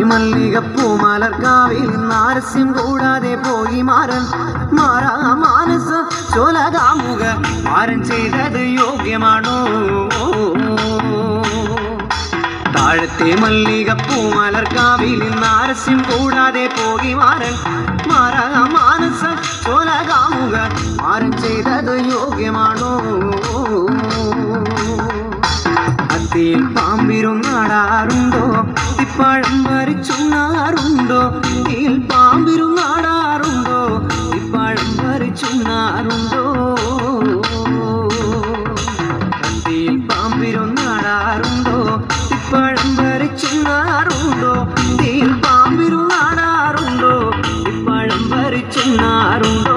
മല്ലികപ്പൂ മലർക്കാവിൽ നാരസ്യം കൂടാതെ പോയി മാറൻ മാറാ മാനസ ചോലകാമുക മാരൻ ചെയ്തത് യോഗ്യമാണോ താഴത്തെ മല്ലികപ്പൂ മലർക്കാവിൽ നാരസ്യം കൂടാതെ പോയി മാറൻ മാറാ മാനസ ചോലകാമുക മാരൻ ചെയ്തത് യോഗ്യമാണോ അത്തിയിൽ പാമ്പിരുന്നാടാറുണ്ടോ ഇപ്പഴം വരിച്ചുണ്ണാറുണ്ടോ തീയിൽ പാമ്പിരുന്നാടാറുണ്ടോ ഇപ്പഴം വരിച്ചുണ്ണാറുണ്ടോ അത്തിയിൽ പാമ്പിരുന്നാടാറുണ്ടോ ഇപ്പഴം വരിച്ചുണ്ണാറുണ്ടോ തീയിൽ പാമ്പിരുന്നാടാറുണ്ടോ ഇപ്പഴം വരിച്ചുണ്ണാറുണ്ടോ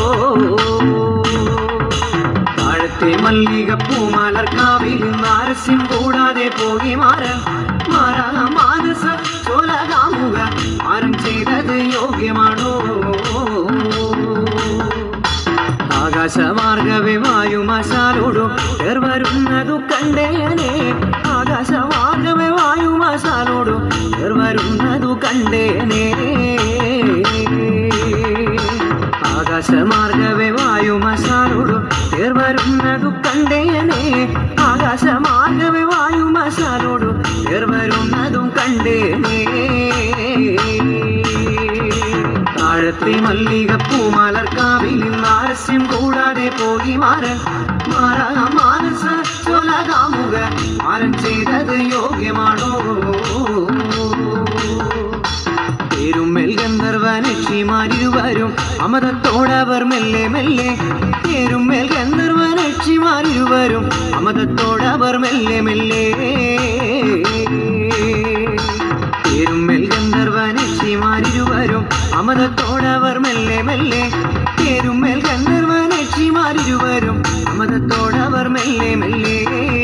താഴത്തെ മല്ലികപ്പൂ മലർക്കാവിൽ നാരസ്യം കൂടാതെ പോയി മാറൻ മാറാ മാനസ ചോലകാമുക മാരൻ ചെയ്തത് യോഗ്യമാണോ ആകാശമാർഗവേ വായുമാശാലോടു പേർ വരുന്നതു കണ്ടേനെ ആകാശമാർഗവേ വായുമാശാലോടു പേർ വരുന്നതു കണ്ടേനെ ആകാശമാർഗവേ വായുമശാലോടു പേർ വരുന്നതു കണ്ടേനെ ആകാശമാർഗവേ വായുമശാലോടു പേർ വരുന്നതും കണ്ടേനെ താഴത്തെ മല്ലികപ്പൂ മലർക്കാവിൽ നാരസ്യം കൂടാതെ പോയി മാറൻ മാറാ മാനസ ചോലകാമുക മാരൻ ചെയ്തത് യോഗ്യമാണോ പേരുമെൽ ഗന്ധർവനക്ഷിമാരിരുവരും അമതത്തോടവർ മെല്ലെ മെല്ലെ പേരുമേൽ ഗന്ധർവനക്ഷിമാരിരുവരും അമതത്തോടവർ മെല്ലെ മെല്ലെ പേരുമേൽ ഗന്ധർവനക്ഷിമാരിരുവരും അമതത്തോടവർ മെല്ലെ മെല്ലെ പേരുമേൽ ഗന്ധർവനക്ഷിമാരിരുവരും അമതത്തോടവർ മെല്ലെ മെല്ലെ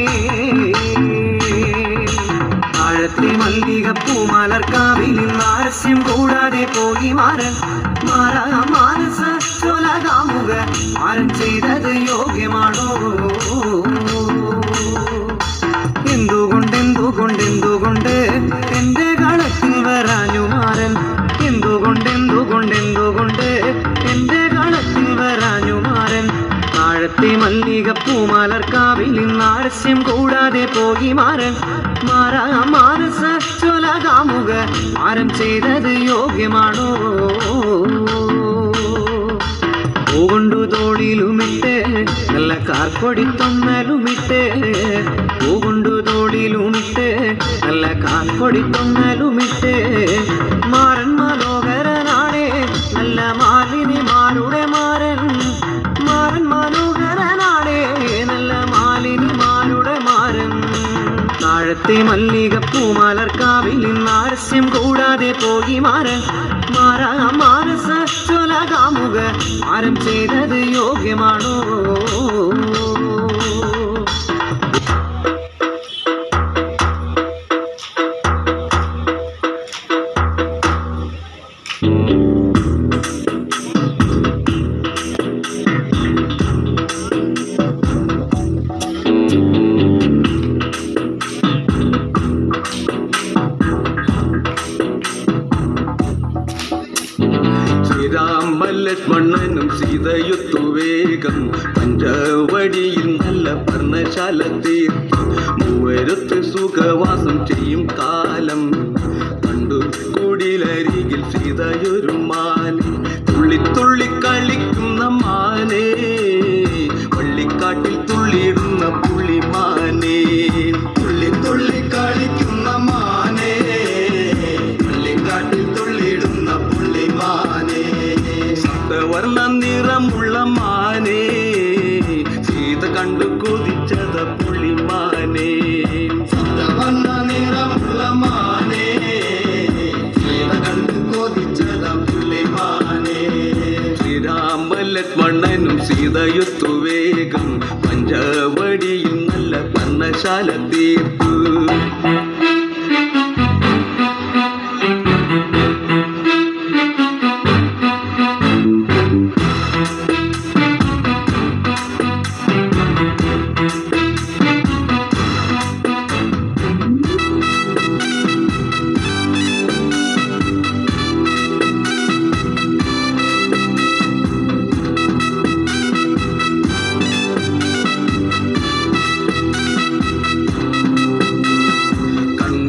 ആഴത്തെ മല്ലികപ്പൂ മലർക്കാവിൽ നാരസ്യം കൂടാതെ പോയി മാറൻ മാറാ മാനസ ചോലകാമുക മാരൻ ചെയ്തത് യോഗ്യമാണോ എന്തുകൊണ്ട് എന്തുകൊണ്ട് എന്തുകൊണ്ട് എന്റെ കളത്തിൽ വരാഞ്ഞു മാറൻ എന്തുകൊണ്ട് എന്തുകൊണ്ട് എന്തുകൊണ്ട് എന്റെ കളത്തിൽ വരാഞ്ഞു മാറൻ താഴത്തെ മല്ലികപ്പൂ മലർക്കാവിൽ നാരസ്യം കൂടാതെ പോയി മാറൻ മാറാ മാനസ ചൊലകാമുക മാരൻ ചെയ്തത് യോഗ്യമാണോ പൂകൊണ്ടു തോളിലുമിട്ട് നല്ല കാർക്കൊടി തൊന്നലുമിട്ട് പൂകൊണ്ടു തോളിലുമിട്ട് നല്ല കാർക്കൊടി തൊന്നലുമിട്ട് മാറൻ മനോഹരനാണേ നല്ല മാലിനിമാരുടെ മാരൻ മാറൻ മനോഹരനാണേ നല്ല മാലിനിമാരുടെ മാരൻ താഴത്തെ മല്ലികപ്പൂ മലർക്കാവിൽ നാരസ്യം കൂടാതെ പോയി മാറൻ മാറാ മാനസ ചൊലകാമുക മാരം ചെയ്തത് യോഗ്യമാണോ ശ്രീരാമലക്ഷ്മണനും സീതയുത്തു വേഗം പഞ്ചവടിയിൽ നല്ല പർണശാല തീർത്തി മൂവരത്ത് സുഖവാസം ചെയ്യും കാലം കണ്ടു കുടിലരികിൽ സീതയൊരു മാനെ തുള്ളി തുള്ളി കളിക്കുന്ന മാനേ വള്ളിക്കാട്ടിൽ തുള്ളിയിടുന്ന പുള്ളിമാനേ തുള്ളി തുള്ളി കളിക്കുന്ന മാനേ വള്ളിക്കാട്ടിൽ തുള്ളിയിടുന്ന പുള്ളിമാനേ സപ്തവർണ്ണ നിറമുള്ള മാനേ സീത കണ്ടു കൊതിച്ചത പുള്ളിമാനേ സപ്തവർണ്ണ നിറമുള്ള മാനേ സീത കണ്ടു കൊതിച്ചത പുള്ളിമാനേ ശ്രീരാമലക്ഷ്മണനും സീതയുത്തു വേഗം പഞ്ചവടിയിൽ നല്ല പർണശാല തീർത്തു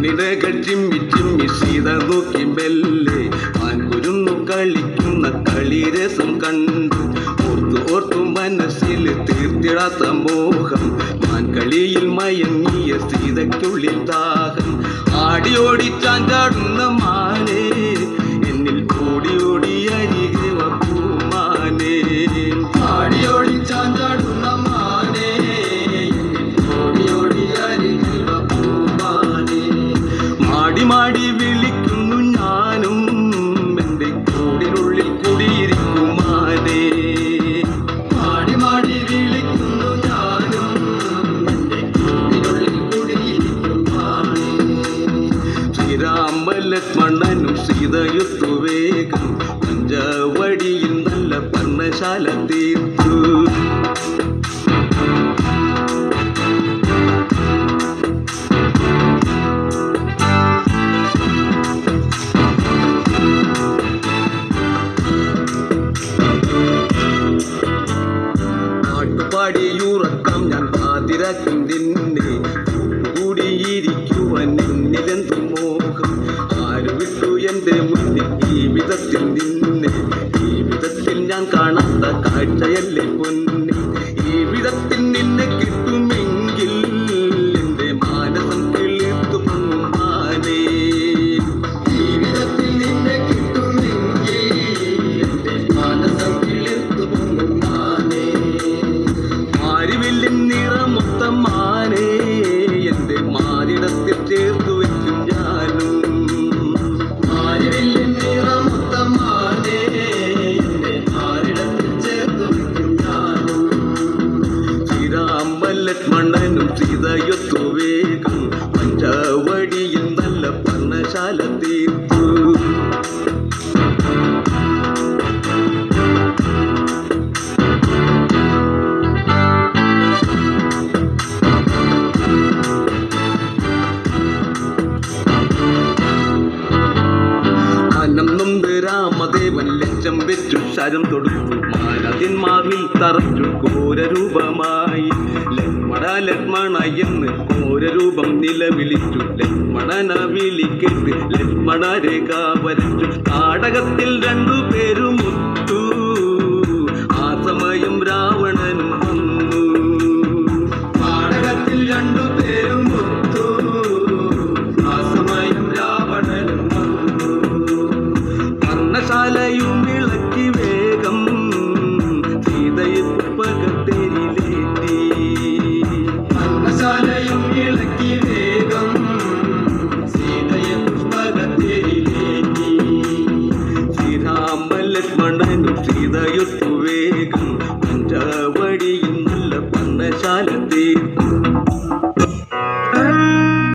കണ്ണിടകൾ ചിമ്മി ചിമ്മി സീത നോക്കി മെല്ലെ ആൻകുരുന്നു കളിക്കുന്ന കളിരസം കണ്ടു ഓർത്തു ഓർത്തു മനസ്സിൽ തീർത്തിടാത്ത മോഹം മാൻകളിയിൽ മയങ്ങിയ സീതയ്ക്കുള്ളിൽ ദാഹം ആടി ഓടി ചാഞ്ചാടുന്ന മാനേ എന്നിൽ ഓടി ഓടി അരികെ വാ പൂമാനേ ആടി ഓടി ചാഞ്ചാടുന്ന മാനേ ഓടി ഓടി അരികെ വാ പൂമാനേ മാടി മാടി വിളിക്കുന്നു ഞാനും എൻ്റെ കൂടിനുള്ളിൽ കുടിയിരിക്കുമാനേ മാടി മാടി വിളിക്കുന്നു ഞാനും എൻ്റെ കൂടിനുള്ളിൽ കുടിയിരിക്കുമാനേ ശ്രീരാമ ലക്ഷ്മണനും സീതയുത്തു വേഗം പഞ്ചവടിയിൽ നല്ല പർണശാല തീർത്തു പാട്ടുപാടിയുറക്കം ഞാൻ പാതിരാക്കും നിന്നെ കൂടിയിരിക്കുവാൻ എന്നിലെന്തു മോഹം ആര് വിട്ടു എൻ്റെ മുന്നിൽ ഈ വിധത്തിൽ നിന്നെ ഈ വിധത്തിൽ ഞാൻ കാണാത്ത കാഴ്ചയല്ലേ പൊന്നെ ഈ വിധത്തിൽ നിന്നെ കിട്ടുമെങ്കിൽ എൻ്റെ മാനസം കിളിർത്തു പൊങ്ങുമാനേ ഈ വിധത്തിൽ നിന്നെ കിട്ടുമെങ്കിൽ എൻ്റെ മാനസം കിളിർത്തു പൊങ്ങുമാനേ മാരിവില്ലിൻ നിറമൊത്തം മാനേ എന്റെ മാരിടത്തിൽ ചേർത്തു വെക്കും ഞാനും മാരിവില്ലിൻ നിറമൊത്തം മാനേ എന്റെ മാരിടത്തിൽ ചേർത്തു വെക്കും ഞാനും ശ്രീരാമ ലക്ഷ്മണനും സീതയൊത്തു വേഗം പഞ്ചവടിയിൽ നല്ല പർണശാല തീർത്തു അനം നൊന്ത് രാമദേവൻ ലക്ഷം വെച്ചു ശരം തൊടുത്തു മാനതിന്മാവിൽ തറച്ചു ഘോരരൂപമായി ലക്ഷ്മണ ലക്ഷ്മണ എന്ന് ഘോരരൂപം നിലവിളിച്ചു ലക്ഷ്മണന വിളിക്കേട്ട് ലക്ഷ്മണ രേഖ വരച്ചു താടകത്തിൽ രണ്ടു പേരും മുത്തു